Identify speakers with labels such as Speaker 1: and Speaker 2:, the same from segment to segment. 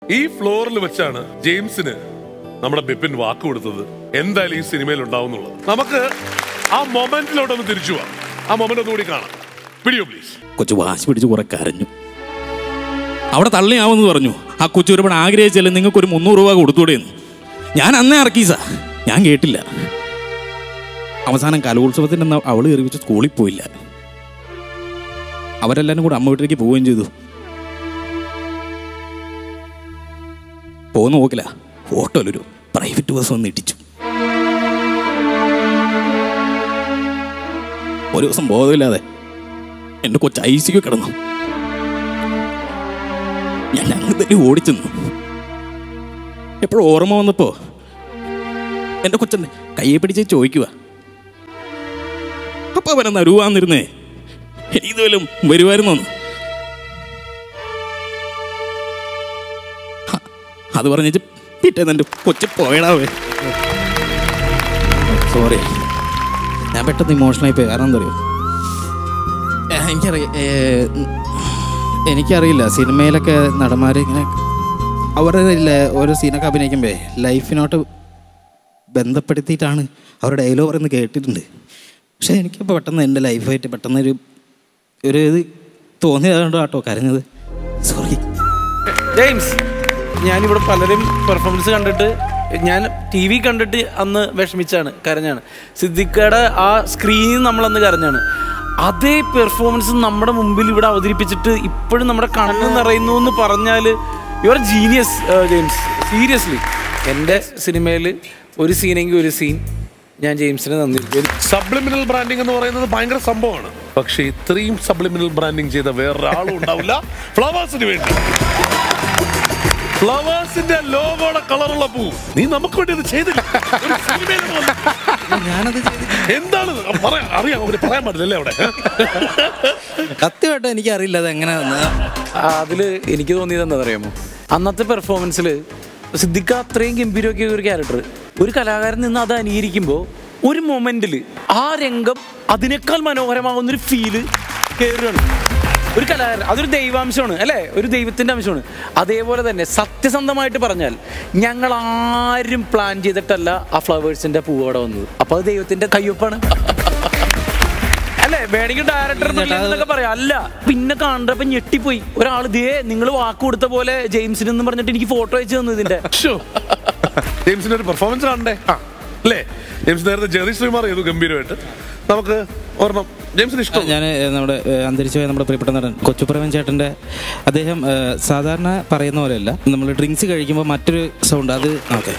Speaker 1: ഈ ഫ്ലോറിൽ വെച്ചാണ് ജെയിംസിന് നമ്മുടെ ബിപിൻ വാക്ക് കൊടുത്തത് എന്തായാലും ഈ സിനിമയിൽ ഉണ്ടാവുന്നുള്ളത് നമുക്ക് ആ മൊമെന്റിലോട്ടൊന്ന് തിരിച്ചു പോവാം ആ മൊമെന്റ് ഒന്നുകൂടി കാണാം പിടിയോ പ്ലീസ്
Speaker 2: കൊച്ചു വാശി പിടിച്ച് കുറെ കരഞ്ഞു അവിടെ തള്ളിയാവെന്ന് പറഞ്ഞു ആ കൊച്ചു ഒരുപാട് ആഗ്രഹിച്ചല്ലേ നിങ്ങൾക്ക് ഒരു മുന്നൂറ് രൂപ കൊടുത്തൂടെയെന്ന് ഞാൻ അന്നേ ഇറക്കി സാ ഞാൻ കേട്ടില്ല അവസാനം കലോത്സവത്തിൻ്റെ അന്ന് അവള് കയറി വെച്ച് സ്കൂളിൽ പോയില്ല അവരെല്ലാരും കൂടെ അമ്മ വീട്ടിലേക്ക് പോവുകയും ചെയ്തു പോന്ന് നോക്കില്ല ഓട്ടോയിലൊരു പ്രൈവറ്റ് ബസ് വന്ന് ഇടിച്ചു ഒരു ദിവസം ബോധമില്ലാതെ എൻ്റെ കൊച്ചു ഐ സിക്ക് കിടന്നു ഞാൻ അങ്ങ് തന്നെ ഓടിച്ചെന്നു എപ്പോഴും ഓർമ്മ വന്നപ്പോ എൻ്റെ കൊച്ചൻ്റെ കയ്യെ പിടിച്ച് ചോദിക്കുക അപ്പൊ അവനെ അരുവാന്നിരുന്നേ ഇതുവല്ലും വരുമായിരുന്നു അത് പറഞ്ഞിട്ട് പിറ്റേന്ന് എൻ്റെ കൊച്ചു പോയടാവേ സോറി ഞാൻ പെട്ടെന്ന് ഇമോഷണലായി പോയി കാരണം എന്താ അറിയോ ഏഹ് എനിക്കറിയ ഏഹ് ഉം, എനിക്കറിയില്ല സിനിമയിലൊക്കെ നടന്മാർ ഇങ്ങനെ അവരുടെ ഇല്ലേ ഓരോ സീനൊക്കെ അഭിനയിക്കുമ്പോൾ ലൈഫിനോട്ട് ബന്ധപ്പെടുത്തിയിട്ടാണ് അവരുടെ ഡയലോഗ് പറയുന്നത് കേട്ടിട്ടുണ്ട് പക്ഷേ എനിക്കിപ്പോൾ പെട്ടെന്ന് എൻ്റെ ലൈഫായിട്ട് പെട്ടെന്ന് ഒരു ഒരു ഇത് തോന്നിയതുകൊണ്ട് കേട്ടോ കരഞ്ഞത് സോറി
Speaker 3: ജെയിംസ് ഞാനിവിടെ പലരും പെർഫോമൻസ് കണ്ടിട്ട് ഞാൻ ടി വി കണ്ടിട്ട് അന്ന് വിഷമിച്ചാണ് കരഞ്ഞാണ് സിദ്ദിഖയുടെ ആ സ്ക്രീനിൽ നമ്മളന്ന് കരഞ്ഞാണ് അതേ പെർഫോമൻസ് നമ്മുടെ മുമ്പിൽ ഇവിടെ അവതരിപ്പിച്ചിട്ട് ഇപ്പോഴും നമ്മുടെ കണ്ണ് നിറയുന്നു എന്ന് പറഞ്ഞാൽ you are genius James seriously എൻ്റെ സിനിമയിൽ ഒരു സീനെങ്കിൽ ഒരു സീൻ ഞാൻ ജെയിംസിന് തന്നിരിക്കും
Speaker 1: സബ്ലിമിനൽ ബ്രാൻഡിംഗ് എന്ന് പറയുന്നത് ഭയങ്കര സംഭവമാണ് പക്ഷേ ഇത്രയും സബ്ലിമിനൽ ബ്രാൻഡിംഗ് ചെയ്ത വേറൊരാളും ഉണ്ടാവില്ല ഫ്ലവേഴ്സിന് വേണ്ടി ഫ്ലവേഴ്സിന്റെ ലോഗോയുടെ കളറുള്ള പൂ നീ നമുക്ക് വേണ്ടി അത് ചെയ്തില്ല ഒരു സിനിമയിലാണ് വന്നത്.
Speaker 2: ഞാനത്
Speaker 1: എന്താണ് ഇത്? പറയാം അറിയാം അവര് പറയാൻ പാടില്ലല്ലേ അവിടെ
Speaker 2: കത്യമായിട്ട് എനിക്കറിയില്ല അത് എങ്ങനെ
Speaker 3: അതിൽ എനിക്ക് തോന്നിയത് എന്താ അറിയാമോ അന്നത്തെ പെർഫോമൻസിൽ സിദ്ദിഖ അത്രയും ഗംഭീരമൊക്കെ ഒരു ക്യാരക്ടർ ഒരു കലാകാരൻ നിന്ന് അത് അനുകരിക്കുമ്പോൾ ഒരു മൊമെന്റിൽ ആ രംഗം അതിനേക്കാൾ മനോഹരമാകുന്നൊരു ഫീല് കയറുകയാണ് ഒരു കലാകാരൻ അതൊരു ദൈവാംശമാണ് അല്ലേ ഒരു ദൈവത്തിന്റെ അംശമാണ് അതേപോലെ തന്നെ സത്യസന്ധമായിട്ട് പറഞ്ഞാൽ ഞങ്ങൾ ആരും പ്ലാൻ ചെയ്തിട്ടല്ല ആ ഫ്ലവേഴ്സിന്റെ പൂവോടെ വന്നത് അപ്പൊ അത് ദൈവത്തിന്റെ കയ്യൊപ്പാണ് അല്ലേ വേണമെങ്കിൽ ഡയറക്ടർ എന്നൊക്കെ പറയാം അല്ല പിന്നെ കണ്ടപ്പോ ഞെട്ടിപ്പോയി ഒരാൾ ദേ നിങ്ങൾ വാക്ക് കൊടുത്ത പോലെ ജെയിംസിന് എന്ന് പറഞ്ഞിട്ട് എനിക്ക് ഫോട്ടോ അയച്ചു തന്നു ഇതിന്റെ
Speaker 1: ശ്ശോ. ജെയിംസിന്റെ ഒരു പെർഫോമൻസ് കാണണ്ടേ അല്ലേ ജെയിംസ് നേരത്തെ ജെറി ശ്രീമാർ ചെയ്തു ഗംഭീരമായിട്ട് നമുക്ക് ഒരെണ്ണം ജെയിംസിന് ഇഷ്ടം
Speaker 2: ഞാൻ നമ്മുടെ ഏഹ്, അന്തരിച്ചുപോയ നമ്മുടെ പ്രിയപ്പെട്ട നടൻ കൊച്ചുപ്രവൻ ചേട്ടൻ്റെ അദ്ദേഹം ഏഹ്, സാധാരണ പറയുന്ന പോലെയല്ല നമ്മൾ ഡ്രിങ്ക്സ് കഴിക്കുമ്പോൾ മറ്റൊരു സൗണ്ട് അത് ഓക്കെ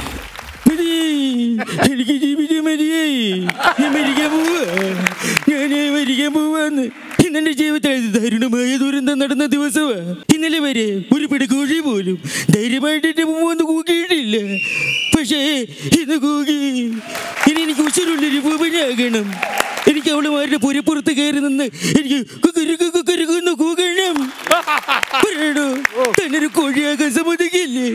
Speaker 2: എനിക്ക് ജീവിക്കാൻ മതിയേ ഞാൻ മരിക്കാൻ പോവാ ഞാൻ മരിക്കാൻ പോവാന്ന് ഇന്നെന്റെ ജീവിതത്തിൽ ദാരുണമായ ദുരന്തം നടന്ന ദിവസമാ ഇന്നലെ വരെ ഒരു പിടക്കോഴി പോലും ധൈര്യമായിട്ട് മുമ്പ് കൂക്കിയിട്ടില്ല പക്ഷേ ഇന്ന് കൂകി ഇനി എനിക്ക് ഉശിരുള്ളൊരു പൂവനാകണം എനിക്ക് അവളുമാരുടെ പുരപ്പുറത്ത് കയറി നിന്ന് എനിക്ക് കുക്കുരുക്കു കുക്കുരുക്കുന്നു കൂകണം പറയണോ തന്നൊരു കോഴിയാകാൻ സമ്മതിക്കില്ലേ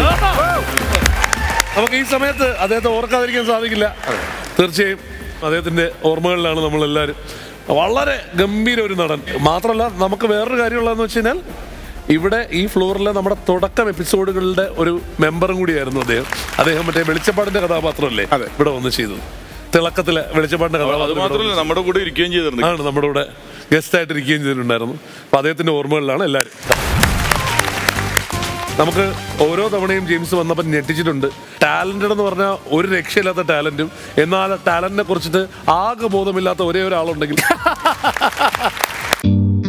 Speaker 1: നമുക്ക് ഈ സമയത്ത് അദ്ദേഹത്തെ ഓർക്കാതിരിക്കാൻ സാധിക്കില്ല തീർച്ചയായും അദ്ദേഹത്തിന്റെ ഓർമ്മകളിലാണ് നമ്മളെല്ലാവരും വളരെ ഗംഭീര ഒരു നടൻ മാത്രമല്ല നമുക്ക് വേറൊരു കാര്യമുള്ളതെന്ന് വെച്ച് കഴിഞ്ഞാൽ ഇവിടെ ഈ ഫ്ലോറിലെ നമ്മുടെ തുടക്കം എപ്പിസോഡുകളുടെ ഒരു മെമ്പറും കൂടിയായിരുന്നു അദ്ദേഹം അദ്ദേഹം മറ്റേ വെളിച്ചപ്പാടിന്റെ കഥാപാത്രമല്ലേ ഇവിടെ വന്ന് ചെയ്തത് തിളക്കത്തിലെ വെളിച്ചപ്പാടിന്റെ
Speaker 4: അത്
Speaker 1: കഥാപാത്രം
Speaker 4: മാത്രമല്ല നമ്മുടെ കൂടെ ഇരിക്കുകയും ചെയ്തിരുന്നു
Speaker 1: ആണ് നമ്മുടെ കൂടെ ഗസ്റ്റ് ആയിട്ട് ഇരിക്കുകയും ചെയ്തിട്ടുണ്ടായിരുന്നു അപ്പൊ അദ്ദേഹത്തിന്റെ ഓർമ്മകളിലാണ് എല്ലാവരും നമുക്ക് ഓരോ തവണയും ജെയിംസ് വന്നപ്പോൾ ഞെട്ടിച്ചിട്ടുണ്ട് ടാലന്റഡ് എന്ന് പറഞ്ഞാൽ ഒരു രക്ഷയില്ലാത്ത ടാലന്റും എന്നാൽ ടാലന്റിനെ കുറിച്ചിട്ട് ആകെ ബോധമില്ലാത്ത ഒരേ ഒരാളുണ്ടെങ്കിൽ